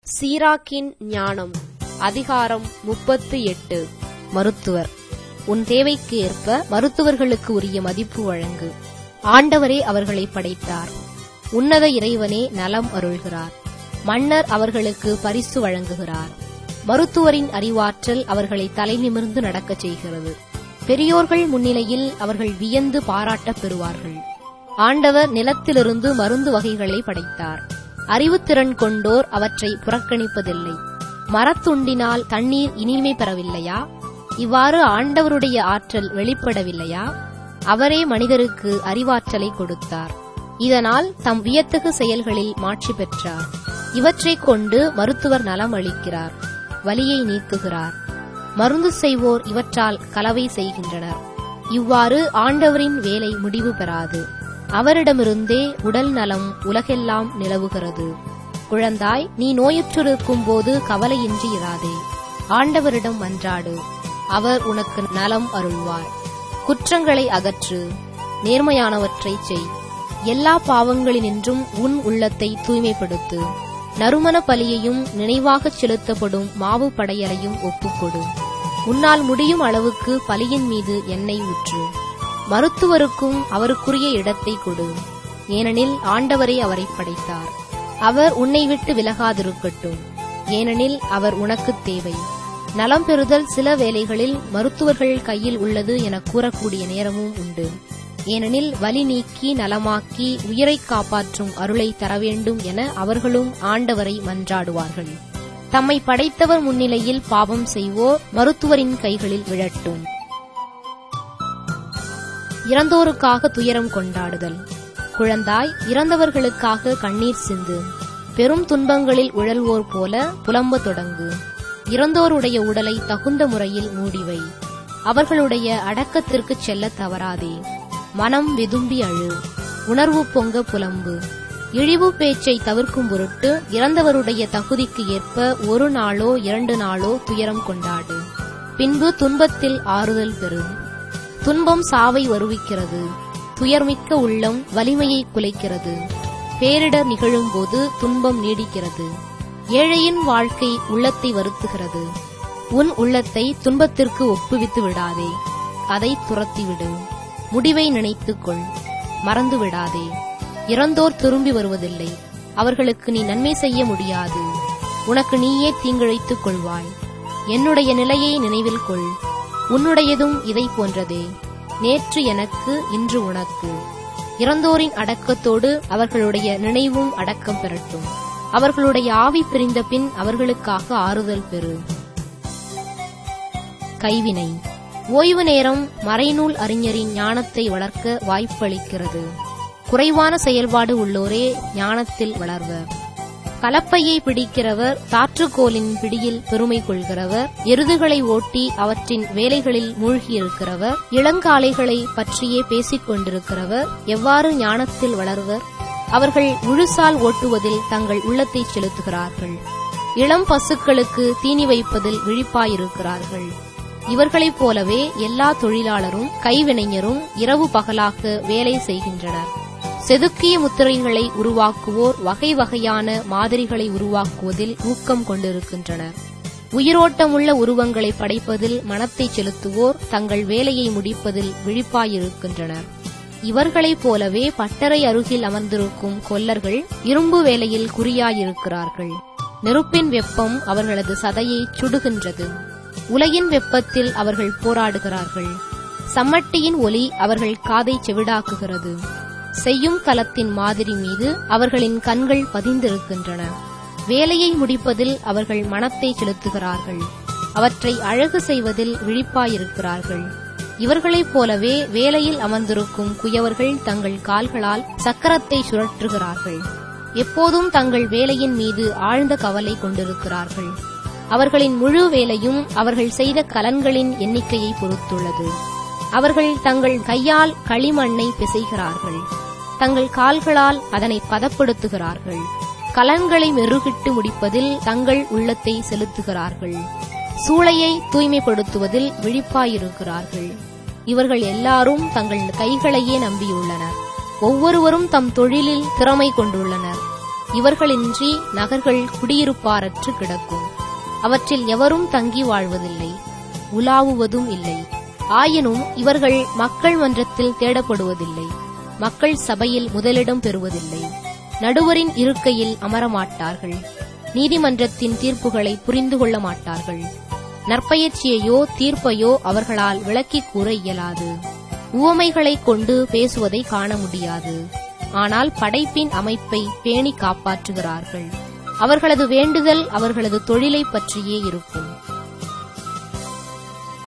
சீராக்கின் ஞானம் அதிகாரம் முப்பத்து எட்டு மருத்துவர் உன் தேவைக்கு ஏற்ப மருத்துவர்களுக்கு உரிய மதிப்பு வழங்கு ஆண்டவரே அவர்களை படைத்தார் உன்னத இறைவனே நலம் அருள்கிறார் மன்னர் அவர்களுக்கு பரிசு வழங்குகிறார் மருத்துவரின் அறிவாற்றல் அவர்களை தலைநிமிர்ந்து நடக்கச் செய்கிறது பெரியோர்கள் முன்னிலையில் அவர்கள் வியந்து பாராட்டப் பெறுவார்கள் ஆண்டவர் நிலத்திலிருந்து மருந்து வகைகளை படைத்தார் அறிவுத்திறன் கொண்டோர் அவற்றை புறக்கணிப்பதில்லை மரத்துண்டினால் தண்ணீர் இனிமை பெறவில்லையா இவ்வாறு ஆண்டவருடைய ஆற்றல் வெளிப்படவில்லையா அவரே மனிதருக்கு அறிவாற்றலை கொடுத்தார் இதனால் தம் வியத்தகு செயல்களில் மாட்சி பெற்றார் இவற்றைக் கொண்டு மருத்துவர் நலம் அளிக்கிறார் வலியை நீக்குகிறார் மருந்து செய்வோர் இவற்றால் கலவை செய்கின்றனர் இவ்வாறு ஆண்டவரின் வேலை முடிவு பெறாது அவரிடமிருந்தே உடல் நலம் உலகெல்லாம் நிலவுகிறது குழந்தாய் நீ நோயுற்றிருக்கும் போது கவலையின்றி இராதே ஆண்டவரிடம் மன்றாடு அவர் உனக்கு நலம் அருள்வார் குற்றங்களை அகற்று நேர்மையானவற்றை செய் எல்லா பாவங்களினின்றும் உன் உள்ளத்தை தூய்மைப்படுத்து நறுமண பலியையும் நினைவாகச் செலுத்தப்படும் மாவு படையலையும் ஒப்புக்கொடு உன்னால் முடியும் அளவுக்கு பலியின் மீது எண்ணெய் ஊற்று மருத்துவருக்கும் அவருக்குரிய இடத்தை கொடு ஏனெனில் ஆண்டவரே அவரை படைத்தார் அவர் உன்னை விட்டு விலகாதிருக்கட்டும் ஏனெனில் அவர் உனக்குத் தேவை நலம் பெறுதல் சில வேளைகளில் மருத்துவர்கள் கையில் உள்ளது என கூறக்கூடிய நேரமும் உண்டு ஏனெனில் வலி நீக்கி நலமாக்கி உயிரை காப்பாற்றும் அருளை தர வேண்டும் என அவர்களும் ஆண்டவரை மன்றாடுவார்கள் தம்மை படைத்தவர் முன்னிலையில் பாவம் செய்வோர் மருத்துவரின் கைகளில் விழட்டும் இறந்தோருக்காக துயரம் கொண்டாடுதல் குழந்தாய் இறந்தவர்களுக்காக கண்ணீர் சிந்து பெரும் துன்பங்களில் உழல்வோர் போல புலம்ப தொடங்கு இறந்தோருடைய உடலை தகுந்த முறையில் மூடிவை அவர்களுடைய அடக்கத்திற்கு செல்ல தவறாதே மனம் விதும்பி அழு உணர்வு பொங்க புலம்பு இழிவு பேச்சை தவிர்க்கும் பொருட்டு இறந்தவருடைய தகுதிக்கு ஏற்ப ஒரு நாளோ இரண்டு நாளோ துயரம் கொண்டாடு பின்பு துன்பத்தில் ஆறுதல் பெறு துன்பம் சாவை வருவிக்கிறது துயர்மிக்க உள்ளம் வலிமையை குலைக்கிறது பேரிடர் நிகழும்போது துன்பம் நீடிக்கிறது ஏழையின் வாழ்க்கை உள்ளத்தை வருத்துகிறது உன் உள்ளத்தை துன்பத்திற்கு ஒப்புவித்து விடாதே அதை துரத்திவிடு முடிவை நினைத்துக்கொள் மறந்து விடாதே இறந்தோர் திரும்பி வருவதில்லை அவர்களுக்கு நீ நன்மை செய்ய முடியாது உனக்கு நீயே தீங்கிழைத்துக் கொள்வாய் என்னுடைய நிலையை நினைவில் கொள் உன்னுடையதும் இதை போன்றதே நேற்று எனக்கு இன்று உனக்கு இறந்தோரின் அடக்கத்தோடு அவர்களுடைய நினைவும் அடக்கம் பெறட்டும் அவர்களுடைய ஆவி பிரிந்த பின் அவர்களுக்காக ஆறுதல் பெறு கைவினை ஓய்வு நேரம் மறைநூல் அறிஞரின் ஞானத்தை வளர்க்க வாய்ப்பளிக்கிறது குறைவான செயல்பாடு உள்ளோரே ஞானத்தில் வளர்வர் கலப்பையை பிடிக்கிறவர் தாற்றுக்கோலின் பிடியில் பெருமை கொள்கிறவர் எருதுகளை ஓட்டி அவற்றின் வேலைகளில் மூழ்கியிருக்கிறவர் இளங்காளைகளை பற்றியே பேசிக் கொண்டிருக்கிறவர் எவ்வாறு ஞானத்தில் வளர்வர் அவர்கள் முழுசால் ஓட்டுவதில் தங்கள் உள்ளத்தை செலுத்துகிறார்கள் இளம் பசுக்களுக்கு தீனி வைப்பதில் விழிப்பாயிருக்கிறார்கள் இவர்களைப் போலவே எல்லா தொழிலாளரும் கைவினைஞரும் இரவு பகலாக வேலை செய்கின்றனர் செதுக்கிய முத்திரைகளை உருவாக்குவோர் வகை வகையான மாதிரிகளை உருவாக்குவதில் ஊக்கம் கொண்டிருக்கின்றனர் உயிரோட்டமுள்ள உருவங்களை படைப்பதில் மனத்தை செலுத்துவோர் தங்கள் வேலையை முடிப்பதில் விழிப்பாயிருக்கின்றனர் இவர்களைப் போலவே பட்டறை அருகில் அமர்ந்திருக்கும் கொல்லர்கள் இரும்பு வேலையில் குறியாயிருக்கிறார்கள் நெருப்பின் வெப்பம் அவர்களது சதையை சுடுகின்றது உலகின் வெப்பத்தில் அவர்கள் போராடுகிறார்கள் சம்மட்டியின் ஒலி அவர்கள் காதை செவிடாக்குகிறது செய்யும் கலத்தின் மாதிரி மீது அவர்களின் கண்கள் பதிந்திருக்கின்றன வேலையை முடிப்பதில் அவர்கள் மனத்தை செலுத்துகிறார்கள் அவற்றை அழகு செய்வதில் விழிப்பாயிருக்கிறார்கள் இவர்களைப் போலவே வேலையில் அமர்ந்திருக்கும் குயவர்கள் தங்கள் கால்களால் சக்கரத்தை சுழற்றுகிறார்கள் எப்போதும் தங்கள் வேலையின் மீது ஆழ்ந்த கவலை கொண்டிருக்கிறார்கள் அவர்களின் முழு வேலையும் அவர்கள் செய்த கலன்களின் எண்ணிக்கையை பொறுத்துள்ளது அவர்கள் தங்கள் கையால் களிமண்ணை பிசைகிறார்கள் தங்கள் கால்களால் அதனை பதப்படுத்துகிறார்கள் கலன்களை மெருகிட்டு முடிப்பதில் தங்கள் உள்ளத்தை செலுத்துகிறார்கள் சூளையை தூய்மைப்படுத்துவதில் விழிப்பாயிருக்கிறார்கள் இவர்கள் எல்லாரும் தங்கள் கைகளையே நம்பியுள்ளனர் ஒவ்வொருவரும் தம் தொழிலில் திறமை கொண்டுள்ளனர் இவர்களின்றி நகர்கள் குடியிருப்பாரற்று கிடக்கும் அவற்றில் எவரும் தங்கி வாழ்வதில்லை உலாவுவதும் இல்லை ஆயினும் இவர்கள் மக்கள் மன்றத்தில் தேடப்படுவதில்லை மக்கள் சபையில் முதலிடம் பெறுவதில்லை நடுவரின் இருக்கையில் அமரமாட்டார்கள் நீதிமன்றத்தின் தீர்ப்புகளை புரிந்து கொள்ள மாட்டார்கள் நற்பயிற்சியையோ தீர்ப்பையோ அவர்களால் விளக்கிக் கூற இயலாது உவமைகளைக் கொண்டு பேசுவதை காண முடியாது ஆனால் படைப்பின் அமைப்பை பேணி காப்பாற்றுகிறார்கள் அவர்களது வேண்டுதல் அவர்களது தொழிலை பற்றியே இருக்கும்